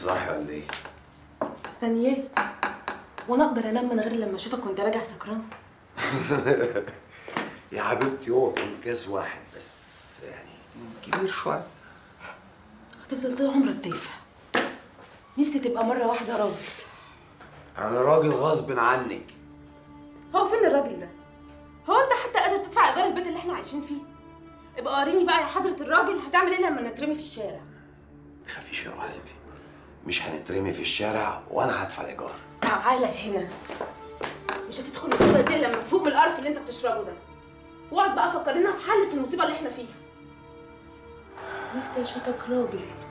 صاحي ولا ايه؟ مستنياه وانا اقدر انام من غير لما اشوفك وانت راجع سكران يا حبيبتي هو كان كاس واحد بس بس يعني كبير شويه هتفضل طول عمرك تافه نفسي تبقى مره واحده راجل انا راجل غصب عنك هو فين الراجل ده هو انت حتى قادر تدفع ايجار البيت اللي احنا عايشين فيه ابقى وريني بقى يا حضره الراجل هتعمل ايه لما نترمي في الشارع خفيش يا قلبي مش هنترمي في الشارع وانا هدفع الايجار تعالى هنا مش هتدخل الأوضة دي إلا لما تفوق من القرف اللي انت بتشربه ده واقعد بقى فكر لنا في حل في المصيبه اللي احنا فيها نفسي اشوفك راجل